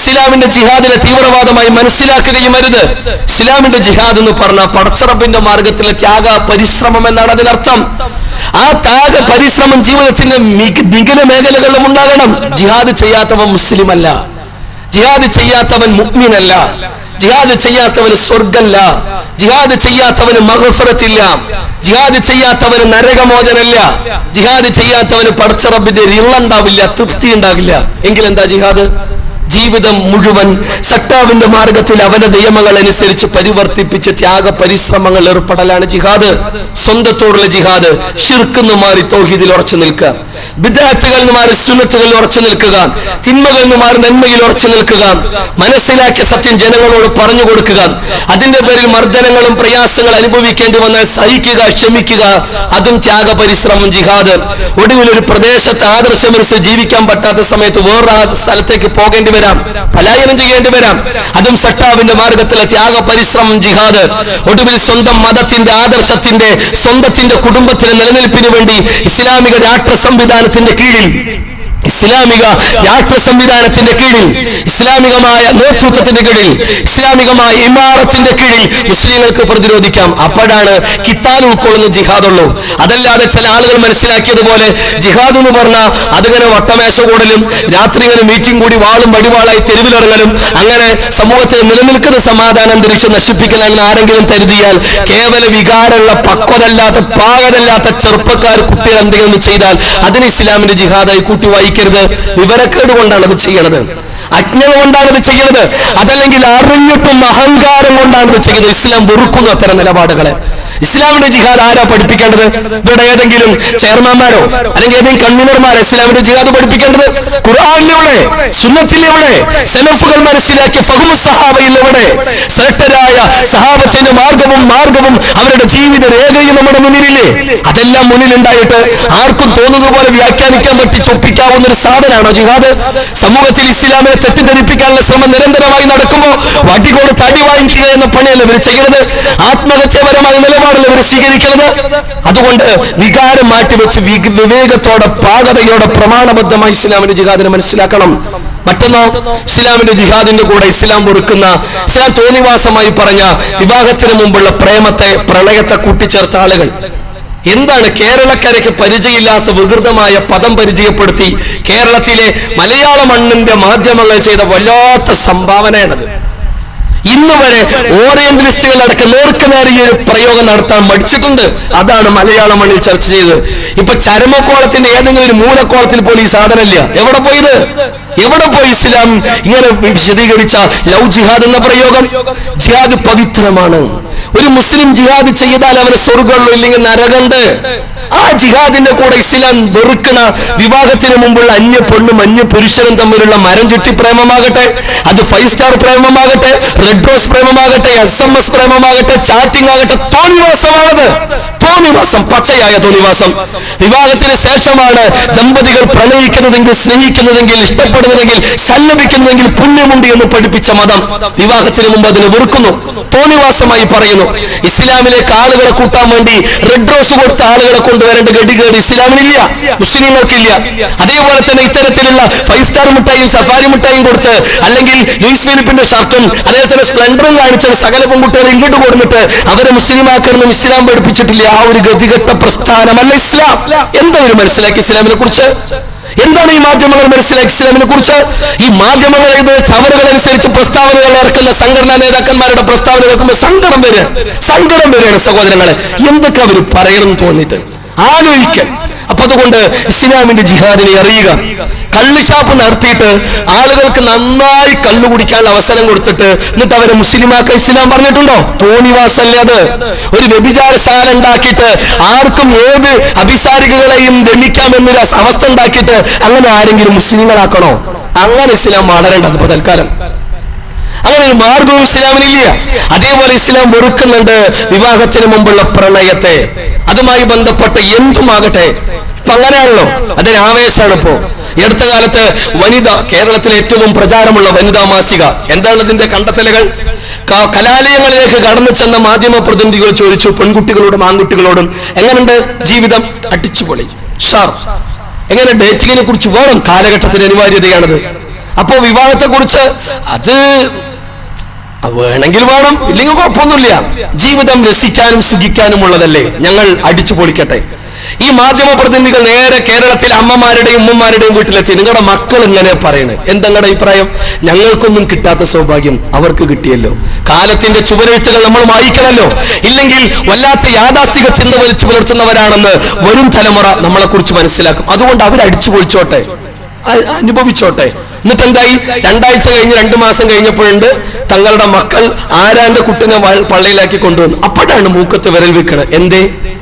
ഇസ്ലാമിന്റെ ജിഹാദിനെ തീവ്രവാദമായി മനസ്സിലാക്കുകയും അരുത് ഇസ്ലാമിന്റെ ജിഹാദ് എന്ന് പറഞ്ഞ പടച്ചറബിന്റെ മാർഗത്തിലെ ത്യാഗ പരിശ്രമം എന്നാണ് അതിനർത്ഥം ആ ത്യാഗ പരിശ്രമം ജീവിതത്തിന്റെ മിക- നിഖില മേഖലകളിലും ഉണ്ടാകണം ജിഹാദ് ചെയ്യാത്തവൻ മുസ്ലിം അല്ല ജിഹാദ് ചെയ്യാത്തവൻ മുഗ്മിനല്ല ജിഹാദ് ചെയ്യാത്തവന് സ്വർഗല്ല ജിഹാദ് ചെയ്യാത്തവന് മഹഫറത്തില്ല ജിഹാദ് ചെയ്യാത്തവന് നരകമോചനല്ല ജിഹാദ് ചെയ്യാത്തവന് പടച്ചറബിന്റെ റിള്ളണ്ടാവില്ല തൃപ്തി ഉണ്ടാകില്ല എങ്കിലെന്താ ജിഹാദ് ജീവിതം മുഴുവൻ സട്ടാവിന്റെ മാർഗത്തിൽ അവന്റെ നിയമങ്ങൾ അനുസരിച്ച് പരിവർത്തിപ്പിച്ച് ത്യാഗ പരിശ്രമങ്ങൾ ഏർപ്പെടലാണ് ജിഹാദ് സ്വന്തത്തോടുള്ള ജിഹാദ് ഷിർക്കെന്ന് മാറി തൗഹീദിൽ ഉറച്ചു നിൽക്കുക വിദ്യാർത്ഥികളിൽ നിന്ന് മാറി സുന്നത്തുകളിൽ ഉറച്ചു നിൽക്കുക തിന്മകളിൽ നിന്ന് മാറി നന്മയിൽ ഉറച്ചു നിൽക്കുക മനസ്സിലാക്കിയ സത്യം ജനങ്ങളോട് പറഞ്ഞു കൊടുക്കുക അതിന്റെ പേരിൽ മർദ്ദനങ്ങളും പ്രയാസങ്ങൾ അനുഭവിക്കേണ്ടി വന്നാൽ സഹിക്കുക ക്ഷമിക്കുക അതും ത്യാഗ പരിശ്രമം ജിഹാദ് ഒടുവിൽ ഒരു പ്രദേശത്ത് ആദർശമനുസരിച്ച് ജീവിക്കാൻ പറ്റാത്ത സമയത്ത് വേറൊരു ആ സ്ഥലത്തേക്ക് പോകേണ്ടി വരാം പലായനം ചെയ്യേണ്ടി വരാം അതും സട്ടാവിന്റെ മാർഗത്തിലെ ത്യാഗ പരിശ്രമം ജിഹാദ് ഒടുവിൽ സ്വന്തം മതത്തിന്റെ ആദർശത്തിന്റെ സ്വന്തത്തിന്റെ കുടുംബത്തിന്റെ നിലനിൽപ്പിന് വേണ്ടി ഇസ്ലാമിക രാഷ്ട്ര സംവിധാനത്തിന്റെ കീഴിൽ ഇസ്ലാമിക രാഷ്ട്ര സംവിധാനത്തിന്റെ കീഴിൽ ഇസ്ലാമികമായ നേതൃത്വത്തിന്റെ കീഴിൽ ഇസ്ലാമികമായ ഇമാറത്തിന്റെ കീഴിൽ മുസ്ലിങ്ങൾക്ക് പ്രതിരോധിക്കാം അപ്പോഴാണ് കിത്താൻ ഉൾക്കൊള്ളുന്ന ജിഹാദുള്ളൂ അതല്ലാതെ ചില ആളുകൾ മനസ്സിലാക്കിയതുപോലെ ജിഹാദ് എന്ന് പറഞ്ഞാൽ അതിങ്ങനെ വട്ടമേശ കൂടലും രാത്രി ഇങ്ങനെ മീറ്റിംഗ് കൂടി വാളും വടിവാളായി തെരുവിലിറങ്ങലും അങ്ങനെ സമൂഹത്തിൽ നിലനിൽക്കുന്ന സമാധാന അന്തരീക്ഷം നശിപ്പിക്കലാണെന്ന് ആരെങ്കിലും കരുതിയാൽ കേവല വികാരമുള്ള പക്വതല്ലാത്ത പാകതല്ലാത്ത ചെറുപ്പക്കാർ കുട്ടികൾ എന്തെങ്കിലും ചെയ്താൽ അതിന് ഇസ്ലാമിന്റെ ജിഹാദായി കൂട്ടി വായിക്കരുത് വിവരക്കേട് കൊണ്ടാണ് അത് ചെയ്യണത് അജ്ഞത കൊണ്ടാണ് ഇത് ചെയ്യുന്നത് അതല്ലെങ്കിൽ അറിഞ്ഞിട്ടും അഹങ്കാരം കൊണ്ടാണ് ഇത് ചെയ്യുന്നത് ഇസ്ലാം വെറുക്കുന്നു അത്തരം നിലപാടുകളെ ഇസ്ലാമിന്റെ ജിഹാദ് ആരാ പഠിപ്പിക്കേണ്ടത് ഇവിടെ ഏതെങ്കിലും ചെയർമാൻമാരോ അല്ലെങ്കിൽ ഏതെങ്കിലും കൺവീനർമാരോ ഇസ്ലാമിന്റെ ജിഹാദ് പഠിപ്പിക്കേണ്ടത് ഖുർആാനിലൂടെ സുന്നത്തിലൂടെ സെലഫുകൾ മനസ്സിലാക്കിയ ഫഹുമു സഹാബയിലൂടെ ശ്രേഷ്ഠരായ സഹാബത്തിന്റെ മാർഗവും മാർഗവും അവരുടെ ജീവിത രേഖയും നമ്മുടെ മുന്നിലില്ലേ അതെല്ലാം മുന്നിലുണ്ടായിട്ട് ആർക്കും തോന്നുന്നത് പോലെ വ്യാഖ്യാനിക്കാൻ പറ്റി ചൊപ്പിക്കാവുന്ന ഒരു സാധനമാണോ ജിഹാദ് സമൂഹത്തിൽ ഇസ്ലാമിനെ തെറ്റിദ്ധരിപ്പിക്കാനുള്ള ശ്രമം നിരന്തരമായി നടക്കുമ്പോൾ വടികോട് തടി വാങ്ങിക്കുക എന്ന പണിയല്ല ഇവർ ചെയ്യുന്നത് ആത്മഹത്യാപരമായ നിലപാടല്ല ഇവർ സ്വീകരിക്കുന്നത് അതുകൊണ്ട് വികാരം മാറ്റിവെച്ച് വി- വിവേകത്തോടെ പാകതയോടെ പ്രമാണബദ്ധമായി ഇസ്ലാമിന്റെ ജിഹാദിനെ മനസ്സിലാക്കണം മറ്റൊന്നോ ഇസ്ലാമിന്റെ ജിഹാദിന്റെ കൂടെ ഇസ്ലാം വെറുക്കുന്ന ഇസ്ലാം തോന്നിവാസമായി പറഞ്ഞ വിവാഹത്തിന് മുമ്പുള്ള പ്രേമത്തെ പ്രണയത്തെ കൂട്ടിച്ചേർത്ത ആളുകൾ എന്താണ് കേരളക്കരയ്ക്ക് പരിചയമില്ലാത്ത വികൃതമായ പദം പരിചയപ്പെടുത്തി കേരളത്തിലെ മലയാള മണ്ണിന്റെ മാധ്യമങ്ങൾ ചെയ്ത വല്ലാത്ത സംഭാവനയാണത് ഇന്ന് വരെ ഓറിയന്റലിസ്റ്റുകൾ അടക്കം നേർക്കുനേരെ ഈ ഒരു പ്രയോഗം നടത്താൻ മടിച്ചിട്ടുണ്ട് അതാണ് മലയാള മണ്ണിൽ ചർച്ച ചെയ്തത് ഇപ്പൊ ചരമക്കോളത്തിന്റെ ഏതെങ്കിലും ഒരു മൂലക്കോളത്തിൽ പോലും ഈ സാധനമില്ല എവിടെ പോയത് എവിടെ പോയി ഇസ്ലാം ഇങ്ങനെ വിശദീകരിച്ച ലവ് ജിഹാദ് എന്ന പ്രയോഗം ജിഹാദ് പവിത്രമാണ് ഒരു മുസ്ലിം ജിഹാദ് ചെയ്താൽ അവന് സ്വർഗമുള്ളൂ ഇല്ലെങ്കിൽ നരകണ്ട് ആ ജിഹാദിന്റെ കൂടെ ഇസ്ലാം വെറുക്കണ വിവാഹത്തിന് മുമ്പുള്ള അന്യ പെണ്ണും അന്യ പുരുഷനും തമ്മിലുള്ള മരം ചുറ്റി പ്രേമമാകട്ടെ അത് ഫൈവ് സ്റ്റാർ പ്രേമമാകട്ടെ റെഡ് റോസ് പ്രേമമാകട്ടെ എസ് എം എസ് പ്രേമമാകട്ടെ ചാറ്റിംഗ് ആകട്ടെ തോന്നിവാസമാണത് തോന്നിവാസം പച്ചയായ തോന്നിവാസം വിവാഹത്തിന് ശേഷമാണ് ദമ്പതികൾ പ്രണയിക്കുന്നതെങ്കിൽ സ്നേഹിക്കുന്നതെങ്കിൽ ഇഷ്ടപ്പെടുന്നതെങ്കിൽ സല്ലപിക്കുന്നതെങ്കിൽ പുണ്യമുണ്ട് എന്ന് പഠിപ്പിച്ച മതം വിവാഹത്തിന് മുമ്പ് അതിനെ വെറുക്കുന്നു തോന്നിവാസമായി പറയുന്നു ഇസ്ലാമിലേക്ക് ആളുകളെ കൂട്ടാൻ വേണ്ടി റെഡ് റോസ് കൊടുത്ത ആളുകളെ കൊണ്ടുവരേണ്ട ഗഡികേട് ഇസ്ലാമിനില്ല മുസ്ലിങ്ങൾക്കില്ല അതേപോലെ തന്നെ ഇത്തരത്തിലുള്ള ഫൈവ് സ്റ്റാർ മിഠായും സഫാരി മിഠായും കൊടുത്ത് അല്ലെങ്കിൽ ലൂയിസ് ഫിലിപ്പിന്റെ ഷർട്ടും അതേപോലെ തന്നെ സ്പ്ലെൻഡറും കാണിച്ചത് സകല പെൺകുട്ടികളെ ഇങ്ങോട്ട് കൊടുത്തിട്ട് അവരെ മുസ്ലിമാക്കണമെന്ന് ഇസ്ലാം പഠിപ്പിച്ചിട്ടില്ല ആ ഒരു ഗതികെട്ട പ്രസ്ഥാനമല്ല ഇസ്ലാം എന്താ ഒരു മനസ്സിലാക്കി ഇസ്ലാമിനെ കുറിച്ച് എന്താണ് ഈ മാധ്യമങ്ങൾ മനസ്സിലാക്കി ഇസ്ലാമിനെ കുറിച്ച് ഈ മാധ്യമങ്ങൾ ഇത് ചവറുകൾ അനുസരിച്ച് പ്രസ്താവനകൾ ഇറക്കുന്ന സംഘടനാ നേതാക്കന്മാരുടെ പ്രസ്താവന കേൾക്കുമ്പോൾ സങ്കടം വരിക സങ്കടം വരികയാണ് സഹോദരങ്ങളെ എന്തൊക്കെ അവർ പറയണമെന്ന് തോന്നിയിട്ട് ആലോചിക്കാൻ അപ്പൊ അതുകൊണ്ട് ഇസ്ലാമിന്റെ ജിഹാദിനെ അറിയുക കള്ളുഷാപ്പ് നടത്തിയിട്ട് ആളുകൾക്ക് നന്നായി കള്ളു കുടിക്കാനുള്ള അവസരം കൊടുത്തിട്ട് എന്നിട്ട് അവരെ മുസ്ലിമാക്ക ഇസ്ലാം പറഞ്ഞിട്ടുണ്ടോ തോന്നിവാസല്ലേ അത് ഒരു വ്യഭിചാരശാല ഉണ്ടാക്കിയിട്ട് ആർക്കും ഏത് അഭിസാരികളെയും രമിക്കാമെന്നൊരു അവസ്ഥ ഉണ്ടാക്കിയിട്ട് അങ്ങനെ ആരെങ്കിലും മുസ്ലിങ്ങളാക്കണോ അങ്ങനെ ഇസ്ലാം വളരേണ്ടത് ഇപ്പൊ തൽക്കാലം അങ്ങനെ ഒരു മാർഗവും ഇസ്ലാമിനില്ല അതേപോലെ ഇസ്ലാം വെറുക്കുന്നുണ്ട് വിവാഹത്തിന് മുമ്പുള്ള പ്രണയത്തെ അതുമായി ബന്ധപ്പെട്ട എന്തുമാകട്ടെ ഇപ്പൊ അങ്ങനെയാണല്ലോ അതിന് ആവേശമാണ് ഇപ്പോ ഈ അടുത്ത കാലത്ത് വനിത കേരളത്തിലെ ഏറ്റവും പ്രചാരമുള്ള വനിതാ മാസിക എന്താണ് ഇതിന്റെ കണ്ടെത്തലുകൾ ക- കലാലയങ്ങളിലേക്ക് കടന്നു ചെന്ന മാധ്യമ പ്രതിനിധികൾ ചോദിച്ചു പെൺകുട്ടികളോടും ആൺകുട്ടികളോടും എങ്ങനെയുണ്ട് ജീവിതം അടിച്ചുപൊളി ഷാർ എങ്ങനെ ഡേറ്റിങ്ങിനെ കുറിച്ച് വേണം കാലഘട്ടത്തിന് അനിവാര്യതയാണത് അപ്പോ വിവാഹത്തെ കുറിച്ച് അത് അത് വേണമെങ്കിൽ വേണം ഇല്ലെങ്കിൽ കുഴപ്പമൊന്നുമില്ല ജീവിതം രസിക്കാനും സുഖിക്കാനും ഉള്ളതല്ലേ ഞങ്ങൾ അടിച്ചു പൊളിക്കട്ടെ ഈ മാധ്യമ പ്രതിനിധികൾ നേരെ കേരളത്തിലെ അമ്മമാരുടെയും ഉമ്മമാരുടെയും വീട്ടിലെത്തി നിങ്ങളുടെ മക്കൾ ഇങ്ങനെ പറയണത് എന്താ നിങ്ങളുടെ അഭിപ്രായം ഞങ്ങൾക്കൊന്നും കിട്ടാത്ത സൗഭാഗ്യം അവർക്ക് കിട്ടിയല്ലോ കാലത്തിന്റെ ചുവരെഴുത്തുകൾ നമ്മൾ വായിക്കണമല്ലോ ഇല്ലെങ്കിൽ വല്ലാത്ത യാഥാസ്ഥിക ചിന്ത വലിച്ചു പുലർത്തുന്നവരാണെന്ന് വരും തലമുറ നമ്മളെ കുറിച്ച് മനസ്സിലാക്കും അതുകൊണ്ട് അവർ അടിച്ചു പൊളിച്ചോട്ടെ അ- അനുഭവിച്ചോട്ടെ എന്നിട്ട് എന്തായി രണ്ടാഴ്ച കഴിഞ്ഞ് രണ്ടു മാസം കഴിഞ്ഞപ്പോഴുണ്ട് തങ്ങളുടെ മക്കൾ ആരാന്റെ കുട്ടിനെ വ- പള്ളിയിലാക്കി കൊണ്ടുവന്നു അപ്പോഴാണ് മൂക്കത്ത് വിരൽ വെക്കണത് എന്തേ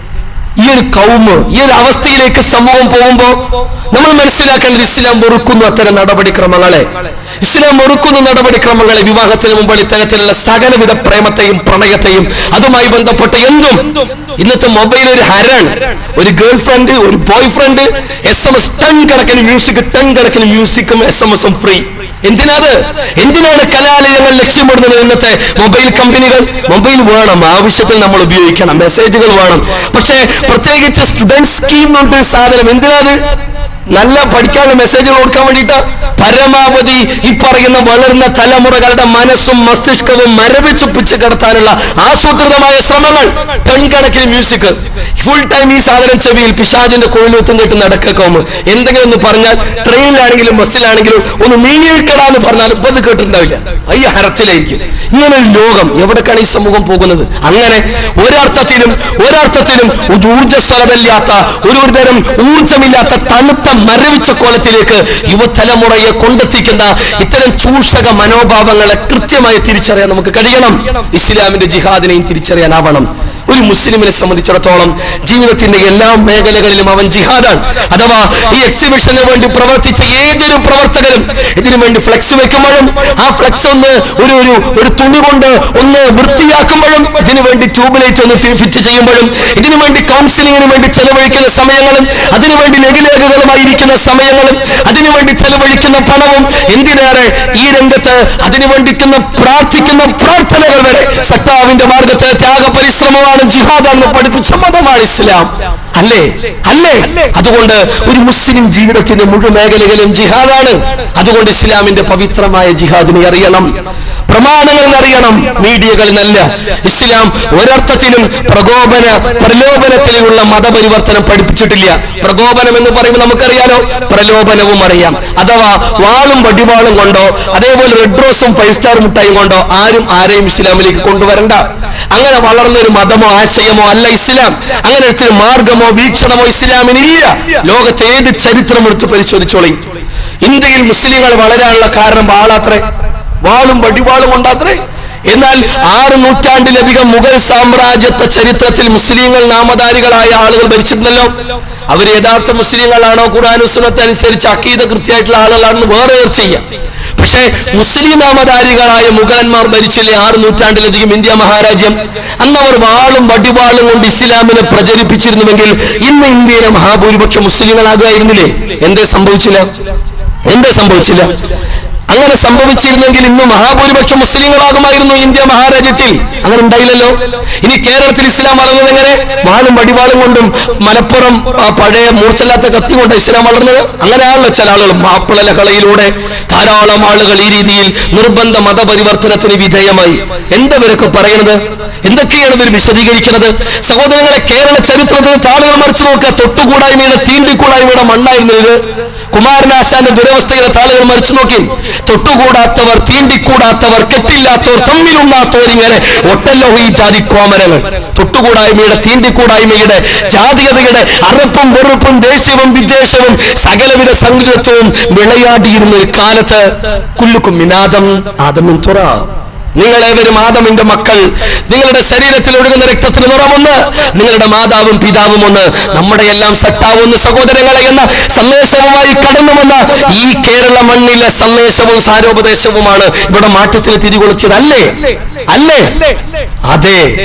ഈ ഒരു കൗമ് ഈ ഒരു അവസ്ഥയിലേക്ക് സമൂഹം പോകുമ്പോ നമ്മൾ മനസ്സിലാക്കേണ്ടത് ഇസ്ലാം വെറുക്കുന്നു അത്തരം നടപടിക്രമങ്ങളെ ഇസ്ലാം വെറുക്കുന്ന നടപടിക്രമങ്ങളെ വിവാഹത്തിന് മുമ്പ് ഇത്തരത്തിലുള്ള സകലവിധ പ്രേമത്തെയും പ്രണയത്തെയും അതുമായി ബന്ധപ്പെട്ട എന്തും ഇന്നത്തെ മൊബൈൽ ഒരു ഹരാണ് ഒരു ഗേൾ ഫ്രണ്ട് ഒരു boyfriend S M S ton കണക്കിന് മ്യൂസിക് ടൺ കണക്കിന് മ്യൂസിക്കും എസ് എം എസും ഫ്രീ എന്തിനാത് എന്തിനാണ് കലാലയങ്ങൾ ലക്ഷ്യമിടുന്നത് ഇന്നത്തെ മൊബൈൽ കമ്പനികൾ മൊബൈൽ വേണം ആവശ്യത്തിൽ നമ്മൾ ഉപയോഗിക്കണം മെസ്സേജുകൾ വേണം പക്ഷേ പ്രത്യേകിച്ച് സ്റ്റുഡൻറ് സ്കീം കൊണ്ട് സാധനം എന്തിനാത് നല്ല പഠിക്കാനുള്ള മെസ്സേജുകൾ കൊടുക്കാൻ വേണ്ടിയിട്ട് പരമാവധി ഈ പറയുന്ന വളർന്ന തലമുറകളുടെ മനസ്സും മസ്തിഷ്കവും മരവിച്ച് പിച്ച് കടത്താനുള്ള ആസൂത്രിതമായ ശ്രമങ്ങൾ ടൺകണക്കിന് മ്യൂസിക് ഫുൾ ടൈം ഈ സാധനം ചെവിയിൽ പിശാജിന്റെ കോയിലൂത്തും കേട്ട് നടക്കോമ് എന്തെങ്കിലും ഒന്ന് പറഞ്ഞാൽ ട്രെയിനിലാണെങ്കിലും ബസ്സിലാണെങ്കിലും ഒന്ന് നീങ്ങിക്കടാന്ന് പറഞ്ഞാൽ ഇപ്പൊ അത് കേട്ടിട്ടുണ്ടാവില്ല ഈ ഹരത്തിലായിരിക്കും ഇങ്ങനെ ഒരു ലോകം എവിടേക്കാണ് ഈ സമൂഹം പോകുന്നത് അങ്ങനെ ഒരർത്ഥത്തിലും ഒരർത്ഥത്തിലും ഒരു ഊർജ്ജസ്വലമില്ലാത്ത ഒരു ഒരു തരം ഊർജ്ജമില്ലാത്ത തണുത്ത മരവിച്ച കോലത്തിലേക്ക് യുവതലമുറയെ കൊണ്ടെത്തിക്കുന്ന ഇത്തരം ചൂഷക മനോഭാവങ്ങളെ കൃത്യമായി തിരിച്ചറിയാൻ നമുക്ക് കഴിയണം ഇസ്ലാമിന്റെ ജിഹാദിനെയും തിരിച്ചറിയാനാവണം ഒരു മുസ്ലിമിനെ സംബന്ധിച്ചിടത്തോളം ജീവിതത്തിന്റെ എല്ലാ മേഖലകളിലും അവൻ ജിഹാദാണ് അഥവാ ഈ എക്സിബിഷന് വേണ്ടി പ്രവർത്തിച്ച ഏതൊരു പ്രവർത്തകരും ഇതിനു വേണ്ടി ഫ്ലെക്സ് വെക്കുമ്പോഴും ആ ഫ്ലെക്സ് ഒന്ന് ഒരു ഒരു ഒരു തുണി കൊണ്ട് ഒന്ന് വൃത്തിയാക്കുമ്പോഴും ഇതിനു വേണ്ടി ട്യൂബ് ലൈറ്റ് ഒന്ന് ഫി- ഫിറ്റ് ചെയ്യുമ്പോഴും ഇതിനു വേണ്ടി കൗൺസിലിങ്ങിന് വേണ്ടി ചെലവഴിക്കുന്ന സമയങ്ങളും അതിനുവേണ്ടി ലഘുലേഖകളുമായിരിക്കുന്ന സമയങ്ങളും അതിനുവേണ്ടി ചെലവഴിക്കുന്ന പണവും എന്തിനേറെ ഈ രംഗത്ത് അതിനു വേണ്ടിക്കുന്ന പ്രാർത്ഥിക്കുന്ന പ്രാർത്ഥനകൾ വരെ സത്താവിന്റെ മാർഗത്തെ ത്യാഗ പരിശ്രമമാണ് ജിഹാദാണെന്ന് പഠിപ്പിച്ച മതമാണ് ഇസ്ലാം അല്ലേ അല്ലേ അതുകൊണ്ട് ഒരു മുസ്ലിം ജീവിതത്തിന്റെ മുഴുവൻ മേഖലകളിലും ജിഹാദാണ് അതുകൊണ്ട് ഇസ്ലാമിന്റെ പവിത്രമായ ജിഹാദിനെ അറിയണം പ്രമാണങ്ങൾ അറിയണം മീഡിയകളിൽ നല്ല ഇസ്ലാം ഒരർത്ഥത്തിലും പ്രകോപന പ്രലോഭനത്തിലുള്ള മതപരിവർത്തനം പഠിപ്പിച്ചിട്ടില്ല പ്രകോപനം എന്ന് പറയുമ്പോൾ നമുക്കറിയാലോ പ്രലോഭനവും അറിയാം അഥവാ വാളും വടിവാളും കൊണ്ടോ അതേപോലെ റെഡ് റോസും ഫൈവ് സ്റ്റാർ മുട്ടായും കൊണ്ടോ ആരും ആരെയും ഇസ്ലാമിലേക്ക് കൊണ്ടുവരണ്ട അങ്ങനെ വളർന്ന ഒരു മതമോ ആശയമോ അല്ല ഇസ്ലാം അങ്ങനെ ഒരു മാർഗമോ വീക്ഷണമോ ഇസ്ലാമിനില്ല ലോകത്തെ ഏത് ചരിത്രം എടുത്ത് പരിശോധിച്ചോളി ഇന്ത്യയിൽ മുസ്ലിങ്ങൾ വളരാനുള്ള കാരണം വാളാത്രേ വാളും വടിവാളും ഉണ്ടാത്രേ എന്നാൽ ആറ് നൂറ്റാണ്ടിലധികം മുഗൾ സാമ്രാജ്യത്തെ ചരിത്രത്തിൽ മുസ്ലിങ്ങൾ നാമധാരികളായ ആളുകൾ ഭരിച്ചിരുന്നല്ലോ അവർ യഥാർത്ഥ മുസ്ലിങ്ങളാണോ ഖുർആാനും സുന്നത്ത് അനുസരിച്ച് അക്കീത കൃത്യമായിട്ടുള്ള ആളുകളാണെന്ന് വേറെ വേർ ചെയ്യാം പക്ഷേ മുസ്ലിം നാമധാരികളായ മുഗളന്മാർ ഭരിച്ചില്ലേ ആറ് നൂറ്റാണ്ടിലധികം ഇന്ത്യ മഹാരാജ്യം അന്ന് അവർ വാളും വടിവാളും കൊണ്ട് ഇസ്ലാമിനെ പ്രചരിപ്പിച്ചിരുന്നുവെങ്കിൽ ഇന്ന് ഇന്ത്യയിലെ മഹാഭൂരിപക്ഷം മുസ്ലിങ്ങളാകുമായിരുന്നില്ലേ എന്തേ സംഭവിച്ചില്ല എന്തേ സംഭവിച്ചില്ല അങ്ങനെ സംഭവിച്ചിരുന്നെങ്കിൽ ഇന്ന് മഹാഭൂരിപക്ഷം മുസ്ലിങ്ങളാകുമായിരുന്നു ഇന്ത്യ മഹാരാജ്യത്തിൽ അങ്ങനെ ഉണ്ടായില്ലല്ലോ ഇനി കേരളത്തിൽ ഇസ്ലാം വളർന്നത് എങ്ങനെ വാളും വടിവാളും കൊണ്ടും മലപ്പുറം ആ, പഴയ മൂർച്ചല്ലാത്ത കത്തി കൊണ്ട് ഇസ്ലാം വളർന്നത് അങ്ങനെയാണല്ലോ ചില ആളുകൾ മാപ്പിള ലഹളയിലൂടെ ധാരാളം ആളുകൾ ഈ രീതിയിൽ നിർബന്ധ മതപരിവർത്തനത്തിന് വിധേയമായി എന്തവരൊക്കെ പറയുന്നത് എന്തൊക്കെയാണ് ഇവർ വിശദീകരിക്കുന്നത് സഹോദരങ്ങളെ കേരള ചരിത്രത്തിൽ താളുകൾ മറിച്ചു നോക്കുക തൊട്ടുകൂടായ്മയുടെ തീണ്ടിക്കൂടായ്മയുടെ മണ്ണായിരുന്നു ഇത് കുമാരനാശാന്റെ ദുരവസ്ഥയുടെ താളുകൾ മറിച്ചു നോക്കി തൊട്ടുകൂടാത്തവർ തീണ്ടിക്കൂടാത്തവർ കെട്ടില്ലാത്തവർ തമ്മിലുണ്ടാത്തവർ ഇങ്ങനെ ഒട്ടല്ലോ ഈ ജാതി കോമരങ്ങൾ തൊട്ടുകൂടായ്മയുടെ തീണ്ടിക്കൂടായ്മയുടെ ജാതീയതയുടെ അറപ്പും വെറുപ്പും ദേഷ്യവും വിദ്വേഷവും സകലവിധ സംഗീതത്വവും വിളയാടിയിരുന്ന ഒരു കാലത്ത് കുല്ലുക്കും മിനാദം ആദമിൻ തുറ നിങ്ങളേവരും ആദമിന്റെ മക്കൾ നിങ്ങളുടെ ശരീരത്തിൽ ഒഴുകുന്ന രക്തത്തിന് നിറമൊന്ന് നിങ്ങളുടെ മാതാവും പിതാവും ഒന്ന് നമ്മുടെ എല്ലാം സട്ടാവുന്ന സഹോദരങ്ങളെ എന്ന സന്ദേശവുമായി കടന്നു വന്ന ഈ കേരള മണ്ണിലെ സന്ദേശവും സാരോപദേശവുമാണ് ഇവിടെ മാറ്റത്തിന് തിരികൊളുത്തിയത് അല്ലേ അല്ലേ അതെ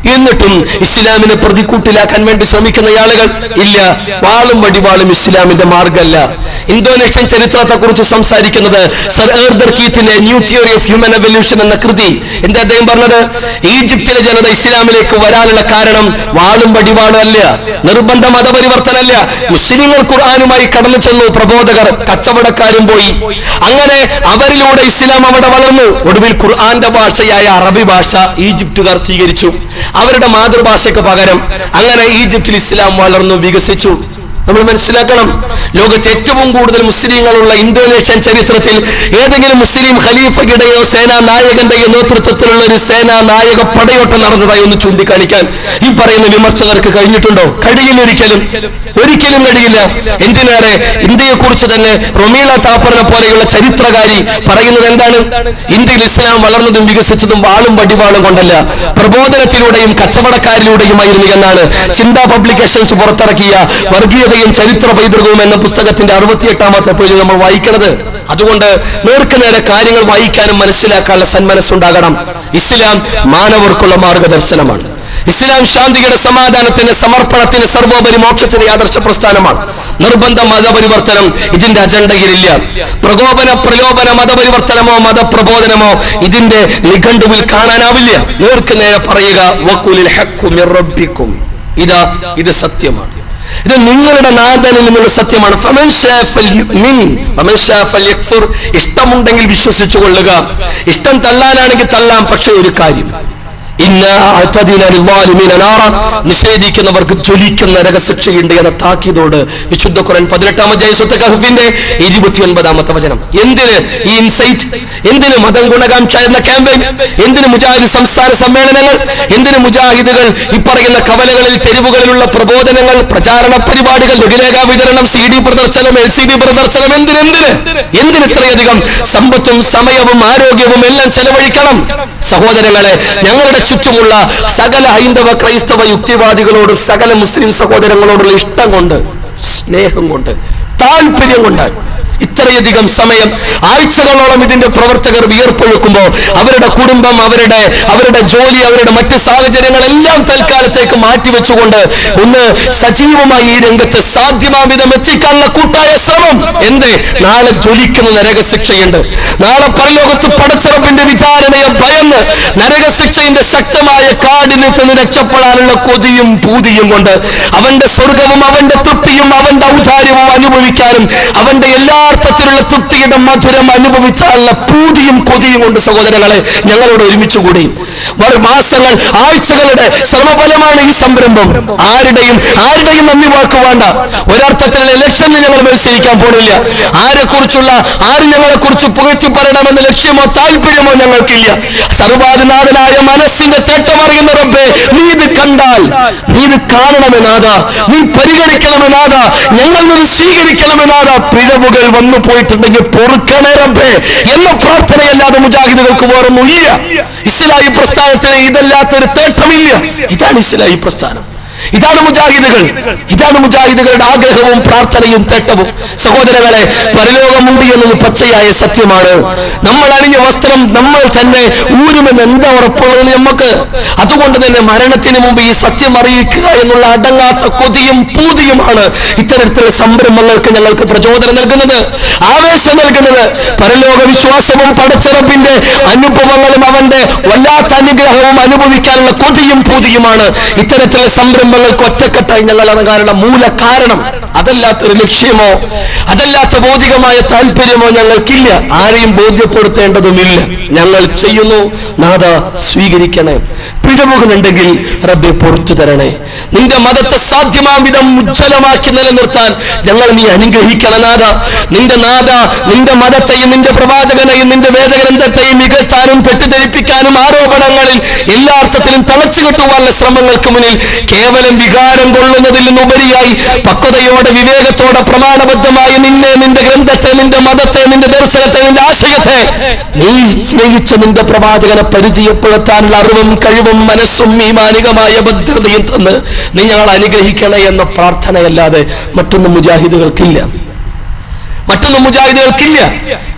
എന്നിട്ടും ഇസ്ലാമിനെ പ്രതിക്കൂട്ടിലാക്കാൻ വേണ്ടി ശ്രമിക്കുന്ന ആളുകൾ ഇല്ല വാളും വടിവാളും ഇസ്ലാമിന്റെ മാർഗമല്ല ഇന്തോനേഷ്യൻ ചരിത്രത്തെ കുറിച്ച് സംസാരിക്കുന്നത് സർ ഏർദർ കീത്തിന്റെ new theory of human evolution എന്ന കൃതി എന്താ അദ്ദേഹം പറഞ്ഞത് ഈജിപ്തിലെ ജനത ഇസ്ലാമിലേക്ക് വരാനുള്ള കാരണം വാളും വടിവാളും അല്ല നിർബന്ധ മതപരിവർത്തനമല്ല മുസ്ലിങ്ങൾ ഖുർആാനുമായി കടന്നു ചെന്നു പ്രബോധകർ കച്ചവടക്കാരും പോയി അങ്ങനെ അവരിലൂടെ ഇസ്ലാം അവിടെ വളർന്നു ഒടുവിൽ ഖുർആന്റെ ഭാഷയായ അറബി ഭാഷ ഈജിപ്തുകാർ സ്വീകരിച്ചു അവരുടെ മാതൃഭാഷയ്ക്ക് പകരം അങ്ങനെ ഈജിപ്തിൽ ഇസ്ലാം വളർന്നു വികസിച്ചു നമ്മൾ മനസ്സിലാക്കണം ലോകത്ത് ഏറ്റവും കൂടുതൽ മുസ്ലിങ്ങളുള്ള ഇന്തോനേഷ്യൻ ചരിത്രത്തിൽ ഏതെങ്കിലും മുസ്ലിം ഖലീഫയുടെയോ സേനാ നായകന്റെയോ നേതൃത്വത്തിലുള്ള ഒരു സേനാ നായക പടയോട്ടം നടന്നതായി ഒന്ന് ചൂണ്ടിക്കാണിക്കാൻ ഈ പറയുന്ന വിമർശകർക്ക് കഴിഞ്ഞിട്ടുണ്ടോ കഴിയില്ല ഒരിക്കലും ഒരിക്കലും കഴിയില്ല എന്തിനേറെ ഇന്ത്യയെ കുറിച്ച് തന്നെ റൊമീല താപ്പറിനെ പോലെയുള്ള ചരിത്രകാരി പറയുന്നത് എന്താണ് ഇന്ത്യയിൽ ഇസ്ലാം വളർന്നതും വികസിച്ചതും വാളും വടിവാളും കൊണ്ടല്ല പ്രബോധനത്തിലൂടെയും കച്ചവടക്കാരിലൂടെയുമായിരുന്നു എന്നാണ് ചിന്താ പബ്ലിക്കേഷൻസ് പുറത്തിറക്കിയ വർഗീയതയും ചരിത്ര പൈതൃകവും എന്ന പുസ്തകത്തിന്റെ അറുപത്തിയെട്ടാമത്തെ പേജിൽ നമ്മൾ വായിക്കുന്നത് അതുകൊണ്ട് നേർക്ക് നേരെ കാര്യങ്ങൾ വായിക്കാനും മനസ്സിലാക്കാനുള്ള സന്മനസ്സുണ്ടാകണം ഇസ്ലാം മാനവർക്കുള്ള മാർഗദർശനമാണ് ഇസ്ലാം ശാന്തിയുടെ സമാധാനത്തിന് സമർപ്പണത്തിന് സർവോപരി മോക്ഷത്തിന് ആദർശ പ്രസ്ഥാനമാണ് നിർബന്ധ മതപരിവർത്തനം ഇതിന്റെ അജണ്ടയിലില്ല പ്രകോപന പ്രലോഭന മതപരിവർത്തനമോ മതപ്രബോധനമോ ഇതിന്റെ നിഘണ്ടുവിൽ കാണാനാവില്ല നേർക്ക് നേരെ പറയുക വക്കുലിൽ ഹക്കു മിർ റബ്ബിക്കും ഇതാ ഇത് സത്യമാണ് ഇത് നിങ്ങളുടെ നാഥനിൽ നിന്നുള്ള സത്യമാണ് ഫമൻ ശാ ഫൽയുമിൻ, വമൻ ശാ ഫൽയക്ഫുർ. ഇഷ്ടമുണ്ടെങ്കിൽ വിശ്വസിച്ചു കൊള്ളുക ഇഷ്ടം തള്ളാനാണെങ്കിൽ തള്ളാം പക്ഷെ ഒരു കാര്യം ഇന്ന അഅ്തദിന ലിദ്ദാലിമീന നാറ. നിഷേധിക്കുന്നവർക്ക് ജ്വലിക്കുന്ന നരകശിക്ഷയുണ്ട് എന്ന താക്കീതോട് വിശുദ്ധ ഖുർആൻ പതിനെട്ടാം അധ്യായ സ്വത്ത് കഹഫിന്റെ ഇരുപത്തിയൊൻപതാമത്തെ വചനം എന്തിന് ഈ ഇൻസൈറ്റ് എന്തിന് മതം ഗുണകാംക്ഷ എന്ന ക്യാമ്പയിൻ എന്തിന് മുജാഹിദ് സംസ്ഥാന സമ്മേളനങ്ങൾ എന്തിന് മുജാഹിദുകൾ ഈ പറയുന്ന കവലകളിൽ തെരുവുകളിലുള്ള പ്രബോധനങ്ങൾ പ്രചാരണ പരിപാടികൾ ലഘുലേഖ വിതരണം സി ഡി പ്രദർശനം എൽ സി ഡി പ്രദർശനം എന്തിന് എന്തിന് എന്തിന് ഇത്രയധികം സമ്പത്തും സമയവും ആരോഗ്യവും എല്ലാം ചെലവഴിക്കണം സഹോദരങ്ങളെ ഞങ്ങളുടെ ചുറ്റുമുള്ള സകല ഹൈന്ദവ ക്രൈസ്തവ യുക്തിവാദികളോടും സകല മുസ്ലിം സഹോദരങ്ങളോടുള്ള ഇഷ്ടം കൊണ്ട് സ്നേഹം കൊണ്ട് താല്പര്യം കൊണ്ട് ഇത്രയധികം സമയം ആഴ്ചകളോളം ഇതിന്റെ പ്രവർത്തകർ വിയർപ്പൊഴുക്കുമ്പോൾ അവരുടെ കുടുംബം അവരുടെ അവരുടെ ജോലി അവരുടെ മറ്റ് സാഹചര്യങ്ങളെല്ലാം തൽക്കാലത്തേക്ക് മാറ്റിവെച്ചുകൊണ്ട് ഒന്ന് സജീവമായി ഈ രംഗത്ത് സാധ്യമാം വിധം എത്തിക്കാനുള്ള കൂട്ടായ ശ്രമം എന്ത് നാളെ ജ്വലിക്കുന്ന നരകശിക്ഷയുണ്ട് നാളെ പരലോകത്ത് പടച്ചിറപ്പിന്റെ വിചാരണയെ ഭയന്ന് നരകശിക്ഷയുടെ ശക്തമായ കാടിന് നിന്ന് രക്ഷപ്പെടാനുള്ള കൊതിയും പൂതിയും കൊണ്ട് അവന്റെ സ്വർഗവും അവന്റെ തൃപ്തിയും അവന്റെ ഔദാര്യവും അനുഭവിക്കാനും അവന്റെ എല്ലാ അർത്ഥത്തിലുള്ള തൃപ്തിയുടെ മധുരം അനുഭവിച്ചാലുള്ള പൂതിയും കൊതിയും കൊണ്ട് സഹോദരങ്ങളെ ഞങ്ങളോട് ഒരുമിച്ച് കൂടി വരും മാസങ്ങൾ ആഴ്ചകളുടെ ശ്രമഫലമാണ് ഈ സംരംഭം ആരുടെയും ആരുടെയും നന്ദി വാക്ക് വേണ്ട ഒരർത്ഥത്തിൽ ഇലക്ഷനിൽ ഞങ്ങൾ മത്സരിക്കാൻ പോണില്ല ആരെ കുറിച്ചുള്ള ആര് ഞങ്ങളെ കുറിച്ച് പുകഴ്ത്തി പറയണമെന്ന ലക്ഷ്യമോ താല്പര്യമോ ഞങ്ങൾക്കില്ല സർവാധിനാഥനായ മനസ്സിന്റെ തേട്ടമറിയുന്ന റബ്ബേ നീ ഇത് കണ്ടാൽ നീ ഇത് കാണണമെന്നാഥ നീ പരിഗണിക്കണമെന്നാഥ ഞങ്ങൾ നിന്ന് സ്വീകരിക്കണമെന്നാഥ പിഴവുകൾ വന്നു പോയിട്ടുണ്ടെങ്കിൽ പൊറുക്കണേ റബ്ബേ എന്ന പ്രാർത്ഥനയല്ലാതെ മുജാഹിദുകൾക്ക് വേറൊന്നുമില്ല ഇസ്ലാഹി പ്രസ്ഥാനത്തിന് ഇതല്ലാത്തൊരു തേട്ടമില്ല ഇതാണ് ഇസ്ലാഹി പ്രസ്ഥാനം ഇതാണ് മുജാഹിദുകൾ ഇതാണ് മുജാഹിദുകളുടെ ആഗ്രഹവും പ്രാർത്ഥനയും തേട്ടവും സഹോദരങ്ങളെ പരലോകമുണ്ട് എന്നത് പച്ചയായ സത്യമാണ് നമ്മൾ അണിഞ്ഞ വസ്ത്രം നമ്മൾ തന്നെ ഊരുമെന്ന് എന്താ ഉറപ്പുള്ളത് നമുക്ക് അതുകൊണ്ട് തന്നെ മരണത്തിന് മുമ്പ് ഈ സത്യം അറിയിക്കുക എന്നുള്ള അടങ്ങാത്ത കൊതിയും പൂതിയുമാണ് ഇത്തരത്തിലുള്ള സംരംഭങ്ങൾക്ക് ഞങ്ങൾക്ക് പ്രചോദനം നൽകുന്നത് ആവേശം നൽകുന്നത് പരലോക വിശ്വാസവും പടച്ചിറപ്പിന്റെ അനുഭവങ്ങളും അവന്റെ വല്ലാത്ത അനുഗ്രഹവും അനുഭവിക്കാനുള്ള കൊതിയും പൂതിയുമാണ് ഇത്തരത്തിലുള്ള സംരംഭങ്ങൾക്ക് ഒറ്റക്കെട്ടായി ഞങ്ങൾ ഇറങ്ങാനുള്ള മൂല കാരണം അതല്ലാത്തൊരു ലക്ഷ്യമോ അതല്ലാത്ത ഭൗതികമായ താല്പര്യമോ ഞങ്ങൾക്കില്ല ആരെയും ബോധ്യപ്പെടുത്തേണ്ടതുമില്ല ഞങ്ങൾ ചെയ്യുന്നു നാഥ സ്വീകരിക്കണേ പിഴവുകളുണ്ടെങ്കിൽ റബ്ബെ പുറത്തു തരണേ നിന്റെ മതത്തെ സാധ്യമാം വിധം ഉജ്ജ്വലമാക്കി നിലനിർത്താൻ ഞങ്ങൾ നീ അനുഗ്രഹിക്കണം നാഥ നിന്റെ നാഥ നിന്റെ മതത്തെയും നിന്റെ പ്രവാചകനെയും നിന്റെ വേദഗ്രന്ഥത്തെയും മികത്താനും തെറ്റിദ്ധരിപ്പിക്കാനും ആരോപണങ്ങളിൽ എല്ലാ അർത്ഥത്തിലും തളച്ചു കെട്ടുവാനുള്ള ശ്രമങ്ങൾക്ക് മുന്നിൽ കേവലം വികാരം കൊള്ളുന്നതിൽ നിന്നുപരിയായി പക്വതയോടെ വിവേകത്തോടെ പ്രമാണബദ്ധമായി നിന്നെ നിന്റെ ഗ്രന്ഥത്തെ നിന്റെ മതത്തെ നിന്റെ ദർശനത്തെ നിന്റെ ആശയത്തെ നീ സ്നേഹിച്ച നിന്റെ പ്രവാചകനെ പരിചയപ്പെടുത്താനുള്ള അറിവും കഴിവും മനസ്സും ഈമാനികമായ ഭദ്രതയും തന്ന് നീ ഞങ്ങൾ അനുഗ്രഹിക്കണേ എന്ന പ്രാർത്ഥനയല്ലാതെ മറ്റൊന്നും മുജാഹിദുകൾക്കില്ല മറ്റൊന്നും മുജാഹിദുകൾക്കില്ല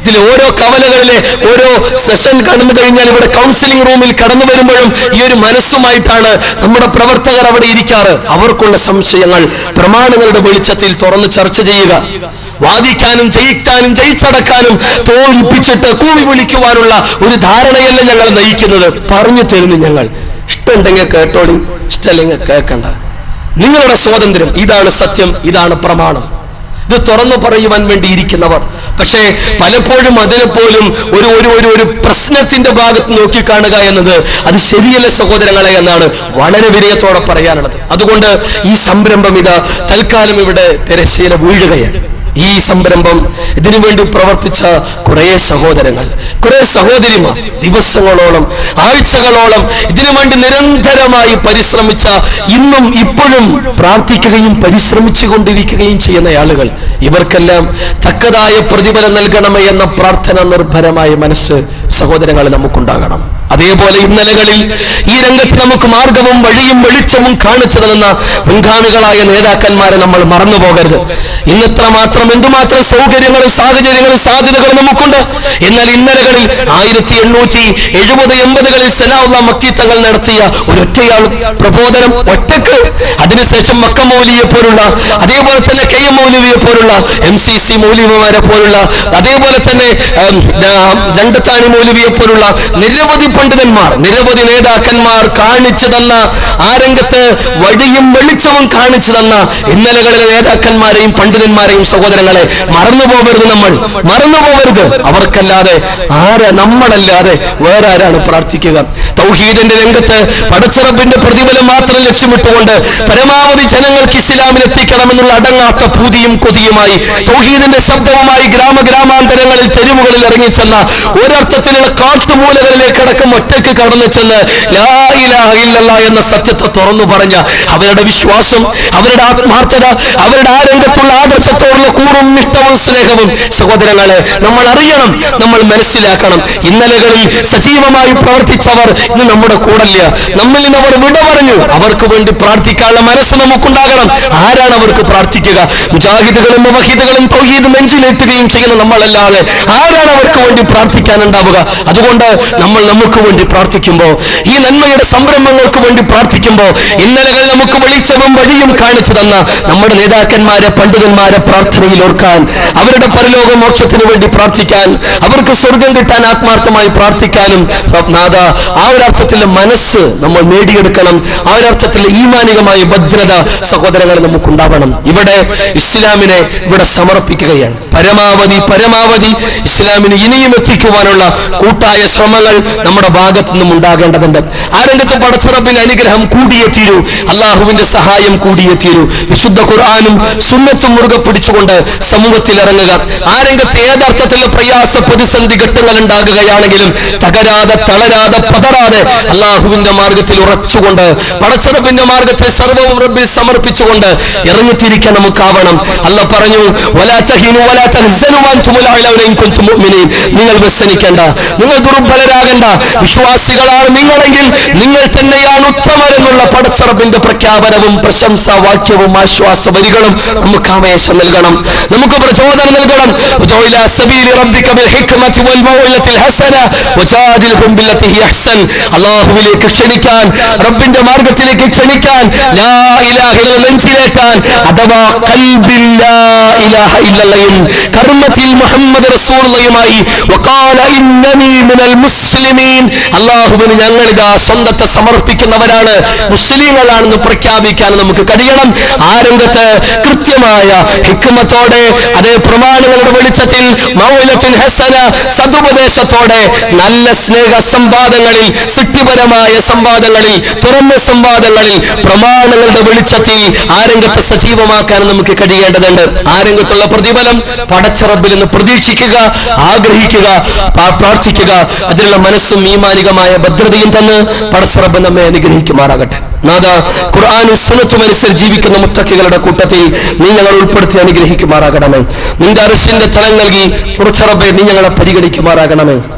ഇതിൽ ഓരോ കവലകളിലെ ഓരോ സെഷൻ കടന്നു കഴിഞ്ഞാൽ ഇവിടെ കൗൺസിലിംഗ് റൂമിൽ കടന്നു വരുമ്പോഴും ഈ ഒരു മനസ്സുമായിട്ടാണ് നമ്മുടെ പ്രവർത്തകർ അവിടെ ഇരിക്കാറ് അവർക്കുള്ള സംശയങ്ങൾ പ്രമാണങ്ങളുടെ വെളിച്ചത്തിൽ തുറന്ന് ചർച്ച ചെയ്യുക വാദിക്കാനും ജയിക്കാനും ജയിച്ചടക്കാനും തോൽപ്പിച്ചിട്ട് കൂവി വിളിക്കുവാനുള്ള ഒരു ധാരണയല്ല ഞങ്ങൾ നയിക്കുന്നത് പറഞ്ഞു തരുന്നു ഞങ്ങൾ ഇഷ്ടമുണ്ടെങ്കിൽ കേട്ടോളി ഇഷ്ടമല്ലെങ്കിൽ കേൾക്കണ്ട നിങ്ങളുടെ സ്വാതന്ത്ര്യം ഇതാണ് സത്യം ഇതാണ് പ്രമാണം ഇത് തുറന്നു പറയുവാൻ വേണ്ടി ഇരിക്കുന്നവർ പക്ഷേ പലപ്പോഴും അതിനെ പോലും ഒരു ഒരു ഒരു ഒരു പ്രശ്നത്തിന്റെ ഭാഗത്ത് നോക്കിക്കാണുക എന്നത് അത് ശരിയല്ല സഹോദരങ്ങളെ എന്നാണ് വളരെ വിനയത്തോടെ പറയാനുള്ളത് അതുകൊണ്ട് ഈ സംരംഭം ഇത് തൽക്കാലം ഇവിടെ തിരശ്ശീല വീഴുകയാണ് ഈ സംരംഭം ഇതിനു വേണ്ടി പ്രവർത്തിച്ച കുറെ സഹോദരങ്ങൾ കുറെ സഹോദരിമാർ ദിവസങ്ങളോളം ആഴ്ചകളോളം ഇതിനു വേണ്ടി നിരന്തരമായി പരിശ്രമിച്ച ഇന്നും ഇപ്പോഴും പ്രാർത്ഥിക്കുകയും പരിശ്രമിച്ചു കൊണ്ടിരിക്കുകയും ചെയ്യുന്ന ആളുകൾ ഇവർക്കെല്ലാം തക്കതായ പ്രതിഫലം നൽകണമേ എന്ന പ്രാർത്ഥന നിർഭരമായ മനസ്സ് സഹോദരങ്ങൾ നമുക്കുണ്ടാകണം അതേപോലെ ഇന്നലകളിൽ ഈ രംഗത്ത് നമുക്ക് മാർഗവും വഴിയും വെളിച്ചവും കാണിച്ചു തന്ന മുൻഗാമികളായ നേതാക്കന്മാരെ നമ്മൾ മറന്നു പോകരുത് ഇന്നത്ര മാത്രം എന്തുമാത്രം സൗകര്യങ്ങളും സാഹചര്യങ്ങളും സാധ്യതകളും നമുക്കുണ്ട് എന്നാൽ ഇന്നലകളിൽ ആയിരത്തി എണ്ണൂറ്റി എഴുപത് എൺപതുകളിൽ സലാഹുല്ല മക്കി തങ്ങൾ നടത്തിയ ഒരൊറ്റയാൾ പ്രബോധനം ഒറ്റക്ക് അതിനുശേഷം മക്ക മൗലിയെ പോലുള്ള അതേപോലെ തന്നെ കെ എം മൗലവിയെ പോലുള്ള എം സി സി മൗലിമാരെ പോലുള്ള അതേപോലെ തന്നെ ഉം, ആ, രണ്ടത്താണി മൗലവിയെ പോലുള്ള നിരവധി പണ്ഡിതന്മാർ നിരവധി നേതാക്കന്മാർ കാണിച്ചു തന്ന ആ രംഗത്ത് വഴിയും വെളിച്ചവും കാണിച്ചു തന്ന ഇന്നലകളിലെ നേതാക്കന്മാരെയും പണ്ഡിതന്മാരെയും സഹോദരങ്ങളെ മറന്നു പോകരുത് നമ്മൾ മറന്നു പോകരുത് അവർക്കല്ലാതെ ആര് നമ്മളല്ലാതെ വേറെ ആരാണ് പ്രാർത്ഥിക്കുക തൗഹീദിന്റെ രംഗത്ത് പടച്ചിറപ്പിന്റെ പ്രതിഫലം മാത്രം ലക്ഷ്യമിട്ടുകൊണ്ട് പരമാവധി ജനങ്ങൾക്ക് ഇസ്ലാമിൽ എത്തിക്കണമെന്നുള്ള അടങ്ങാത്ത പൂതിയും കൊതിയുമായി തൗഹീദിന്റെ ശബ്ദവുമായി ഗ്രാമ ഗ്രാമാന്തരങ്ങളിൽ തെരുവുകളിൽ ഇറങ്ങിച്ചെന്ന ഒരർത്ഥത്തിലുള്ള കാട്ടുമൂലകളിലേക്ക് അടക്കം ഒറ്റയ്ക്ക് കടന്നു ചെന്ന് ലാ ഇലാഹ ഇല്ലല്ലാ എന്ന സത്യത്തെ തുറന്നു പറഞ്ഞ അവരുടെ വിശ്വാസം അവരുടെ ആത്മാർത്ഥത അവരുടെ ആ രംഗത്തുള്ള ആദർശത്തോടുള്ള കൂറും ഇഷ്ടവും സ്നേഹവും സഹോദരങ്ങളെ നമ്മൾ അറിയണം നമ്മൾ മനസ്സിലാക്കണം ഇന്നലകളിൽ സജീവമായി പ്രവർത്തിച്ചവർ ഇന്ന് നമ്മുടെ കൂടല്ല നമ്മിൽ നിന്ന് അവർ വിട പറഞ്ഞു അവർക്ക് വേണ്ടി പ്രാർത്ഥിക്കാനുള്ള മനസ്സ് നമുക്കുണ്ടാകണം ആരാണ് അവർക്ക് പ്രാർത്ഥിക്കുക മുജാഹിദുകളും മുവഹിദുകളും തൗഹീദ് നെഞ്ചിലേറ്റുകയും ചെയ്യുന്ന നമ്മളല്ലാതെ ആരാണ് അവർക്ക് വേണ്ടി പ്രാർത്ഥിക്കാനുണ്ടാവുക അതുകൊണ്ട് നമ്മൾ നമുക്ക് വേണ്ടി പ്രാർത്ഥിക്കുമ്പോൾ ഈ നന്മയുടെ സംരംഭങ്ങൾക്ക് വേണ്ടി പ്രാർത്ഥിക്കുമ്പോൾ ഇന്നലകൾ നമുക്ക് വെളിച്ചവും വഴിയും കാണിച്ചു തന്ന നമ്മുടെ നേതാക്കന്മാരെ പണ്ഡിതന്മാരെ പ്രാർത്ഥനയിൽ ഓർക്കാൻ അവരുടെ പരലോക മോക്ഷത്തിന് വേണ്ടി പ്രാർത്ഥിക്കാൻ അവർക്ക് സ്വർഗം കിട്ടാൻ ആത്മാർത്ഥമായി പ്രാർത്ഥിക്കാനും നാഥ ആ ഒരു അർത്ഥത്തിലെ മനസ്സ് നമ്മൾ നേടിയെടുക്കണം ആ ഒരു അർത്ഥത്തിലെ ഈമാനികമായ ഭദ്രത സഹോദരങ്ങൾ നമുക്കുണ്ടാവണം ഇവിടെ ഇസ്ലാമിനെ ഇവിടെ സമർപ്പിക്കുകയാണ് പരമാവധി പരമാവധി ഇസ്ലാമിന് ഇനിയും എത്തിക്കുവാനുള്ള കൂട്ടായ ശ്രമങ്ങൾ നമ്മുടെ ഭാഗത്തു നിന്നും ഉണ്ടാകേണ്ടതുണ്ട് ആ രംഗത്ത് പടച്ചിറപ്പിന്റെ അനുഗ്രഹം കൂടിയേ തീരൂ അള്ളാഹുവിന്റെ സഹായം കൂടിയേ തീരൂ വിശുദ്ധ ഖുർആാനും സുന്നത്തും മുറുകെ പിടിച്ചുകൊണ്ട് സമൂഹത്തിൽ ഇറങ്ങുക ആ രംഗത്ത് ഏതർത്ഥത്തിലുള്ള പ്രയാസ പ്രതിസന്ധി ഘട്ടങ്ങൾ ഉണ്ടാകുകയാണെങ്കിലും തകരാതെ തളരാതെ പതറാതെ അള്ളാഹുവിന്റെ മാർഗത്തിൽ ഉറച്ചുകൊണ്ട് പടച്ചിറപ്പിന്റെ മാർഗത്തെ സർവവും റബ്ബിൽ സമർപ്പിച്ചുകൊണ്ട് ഇറങ്ങിത്തിരിക്കാൻ നമുക്കാവണം അല്ല പറഞ്ഞു "വലാ തഹീനു വലാ തഹ്സനു വഅൻതുമുൽ അഅ്ലൗന ഇൻ കുൻതും മുഅ്മിനീൻ." നിങ്ങൾ വ്യസനിക്കണ്ട നിങ്ങൾ ദുർബലരാകണ്ട വിശ്വാസികളാണ് നിങ്ങളെങ്കിൽ നിങ്ങൾ തന്നെയാണ് ഉത്തമരെന്നുള്ള പടച്ചറബിന്റെ പ്രഖ്യാപനവും പ്രശംസാ വാക്യവും ആശ്വാസ വരികളും നമുക്ക് ആവേശം നൽകണം നമുക്ക് പ്രചോദനം നൽകണം ഉദഉ ഇലാ സബീലി റബ്ബിക ബിൽ ഹിക്മതി വൽ മൗഇലത്തിൽ ഹസന വജാദിൽഹും ബില്ലതി ഹി അഹ്സൻ അല്ലാഹുവിലേക്ക് ക്ഷണിക്കാൻ റബ്ബിന്റെ മാർഗത്തിലേക്ക് ക്ഷണിക്കാൻ ലാ ഇലാഹ ഇല്ല നെഞ്ചിലേറ്റാൻ അഥവാ ഖൽബിൽ ലാ ഇലാഹ ഇല്ലല്ലയും കർമ്മത്തിൽ മുഹമ്മദ് റസൂലുള്ളയുമായി വഖാല ഇന്നനി മിനൽ മുസ്ലിമീൻ അല്ലാഹുവിന് ഞങ്ങൾ ഇതാ സ്വന്തത്തെ സമർപ്പിക്കുന്നവരാണ് മുസ്ലിങ്ങളാണെന്ന് പ്രഖ്യാപിക്കാൻ നമുക്ക് കഴിയണം ആ രംഗത്ത് കൃത്യമായ ഹിക്മത്തോടെ അതേ പ്രമാണങ്ങളുടെ വെളിച്ചത്തിൽ മൗലത്തിൻ ഹസന സതുപദേശത്തോടെ നല്ല സ്നേഹ സംവാദങ്ങളിൽ സൃഷ്ടിപരമായ സംവാദങ്ങളിൽ തുറന്ന സംവാദങ്ങളിൽ പ്രമാണങ്ങളുടെ വെളിച്ചത്തിൽ ആ രംഗത്ത് സജീവമാക്കാൻ നമുക്ക് കഴിയേണ്ടതുണ്ട് ആ രംഗത്തുള്ള പ്രതിഫലം പടച്ചറബിൽ നിന്ന് പ്രതീക്ഷിക്കുക ആഗ്രഹിക്കുക പ്രാ- പ്രാർത്ഥിക്കുക അതിനുള്ള മനസ്സും ഈമാനികമായ ഭദ്രതയും തന്ന് പടച്ചറബ് നമ്മെ അനുഗ്രഹിക്കുമാറാകട്ടെ നാഥ ഖുർആാനും സുനത്തും അനുസരിച്ച് ജീവിക്കുന്ന മുത്തക്കികളുടെ കൂട്ടത്തിൽ നീ ഞങ്ങൾ ഉൾപ്പെടുത്തി അനുഗ്രഹിക്കുമാറാകണമേ നിന്റെ അറിശിന്റെ തലം നൽകി കുറച്ചറബെ നീ ഞങ്ങളെ പരിഗണിക്കുമാറാകണമേ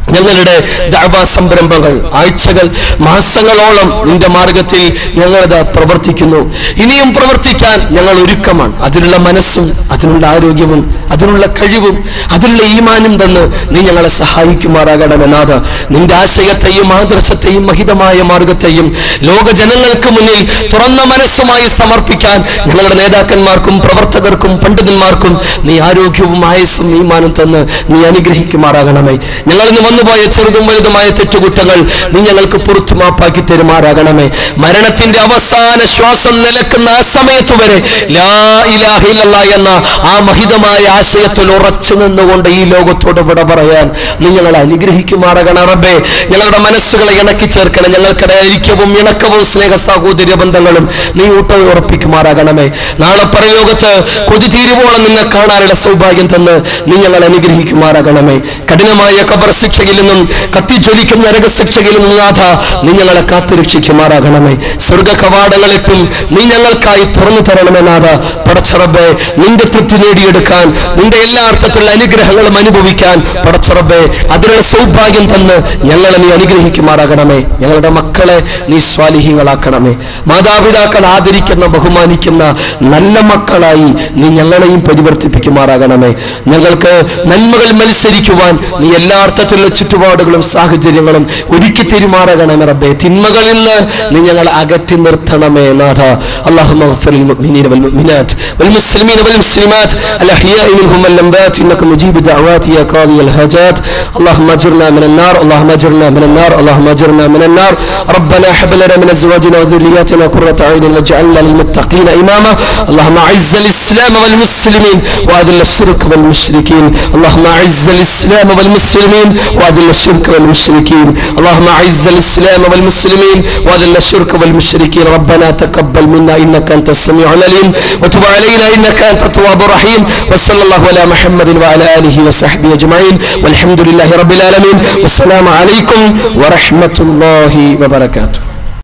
ഞങ്ങളുടെ ദഅവാ സംരംഭങ്ങൾ ആഴ്ചകൾ മാസങ്ങളോളം നിന്റെ മാർഗത്തിൽ ഞങ്ങളത് പ്രവർത്തിക്കുന്നു ഇനിയും പ്രവർത്തിക്കാൻ ഞങ്ങൾ ഒരുക്കമാണ് അതിനുള്ള മനസ്സും അതിനുള്ള ആരോഗ്യവും അതിനുള്ള കഴിവും അതിനുള്ള ഈമാനും തന്ന് നീ ഞങ്ങളെ സഹായിക്കുമാറാകണമെന്നാത് നിന്റെ ആശയത്തെയും ആദർശത്തെയും മഹിതമായ മാർഗത്തെയും ലോക ജനങ്ങൾക്ക് മുന്നിൽ തുറന്ന മനസ്സുമായി സമർപ്പിക്കാൻ ഞങ്ങളുടെ നേതാക്കന്മാർക്കും പ്രവർത്തകർക്കും പണ്ഡിതന്മാർക്കും നീ ആരോഗ്യവും ആയസ്സും ഈമാനും തന്ന് നീ അനുഗ്രഹിക്കുമാറാകണമേ ഞങ്ങൾ ഇന്ന് വന്നുപോയ ചെറുതും വലുതുമായ തെറ്റുകുറ്റങ്ങൾ നീ ഞങ്ങൾക്ക് പുറത്തു മാപ്പാക്കി തരുമാറാകണമേ മരണത്തിന്റെ അവസാന ശ്വാസം നിലക്കുന്ന ആ സമയത്ത് വരെ ലാ ഇലാഹ ഇല്ലല്ലാ എന്ന ആ മഹിതമായ ആശയത്തിൽ ഉറച്ചു നിന്നുകൊണ്ട് ഈ ലോകത്തോട് വിട പറയാൻ നീ ഞങ്ങളെ അനുഗ്രഹിക്കുമാറാകണം റബ്ബേ ഞങ്ങളുടെ മനസ്സുകളെ ഇണക്കി ചേർക്കണം ഞങ്ങൾക്കിടെ ഐക്യവും ഇണക്കവും സ്നേഹ സാഹോദര്യ ബന്ധങ്ങളും നീ ഊട്ട ഉറപ്പിക്കുമാറാകണമേ നാളെ പരലോകത്ത് കൊതി തീരുവോളം നിന്നെ കാണാനുള്ള സൗഭാഗ്യം തന്ന് നീ ഞങ്ങളെ അനുഗ്രഹിക്കുമാറാകണമേ കഠിനമായ കബർ ശിക്ഷയിൽ നിന്നും കത്തിജ്വലിക്കുന്ന നരകശിക്ഷയിൽ നിന്നും നാഥ നീ ഞങ്ങളെ കാത്തുരക്ഷിക്കുമാറാകണമേ സ്വർഗ കവാടങ്ങളിട്ടും നീ ഞങ്ങൾക്കായി തുറന്നു തരണമേ നാഥ പടച്ചറബെ നിന്റെ തൃപ്തി നേടിയെടുക്കാൻ നിന്റെ എല്ലാ അർത്ഥത്തിലുള്ള അനുഗ്രഹങ്ങളും അനുഭവിക്കാൻ പടച്ചറബെ അതിനുള്ള സൗഭാഗ്യം തന്ന് ഞങ്ങളെ നീ അനുഗ്രഹിക്കുമാറാകണമേ ഞങ്ങളുടെ മക്കളെ നീ സ്വാലിഹികളാക്കണമേ മാതാപിതാക്കൾ ആദരിക്കുന്ന ബഹുമാനിക്കുന്ന നല്ല മക്കളായി നീ ഞങ്ങളെയും പരിവർത്തിപ്പിക്കുമാറാകണമേ ഞങ്ങൾക്ക് നന്മകൾ മത്സരിക്കുവാൻ നീ എല്ലാ അർത്ഥത്തിലുള്ള ചുറ്റുപാടുകളും സാഹചര്യങ്ങളും ഒരുക്കി തെരുമാറാകണമേ റബ്ബേ തിന്മകളിൽ നിന്ന് നീ ഞങ്ങളെ അകറ്റി നിർത്തണമേ നാഥ അള്ളാഹു المؤمنين والمؤمنات والمسلمين والمسلمات الأحياء منهم والأموات إنك مجيب الدعوات يا قاضي الحاجات اللهم أجرنا من النار اللهم أجرنا من النار اللهم أجرنا من النار ربنا هب لنا من أزواجنا وذرياتنا قرة أعين واجعلنا للمتقين إماما اللهم أعز الإسلام والمسلمين وأذل الشرك والمشركين اللهم أعز الإسلام والمسلمين وأذل الشرك والمشركين اللهم أعز الإسلام والمسلمين وأذل الشرك والمشركين ربنا تقبل منا إنك أنت السميع العليم وتب علينا إنك أنت التواب الرحيم وصلى الله على محمد وعلى آله وصحبه أجمعين والحمد لله رب العالمين والسلام عليكم ورحمة الله وبركاته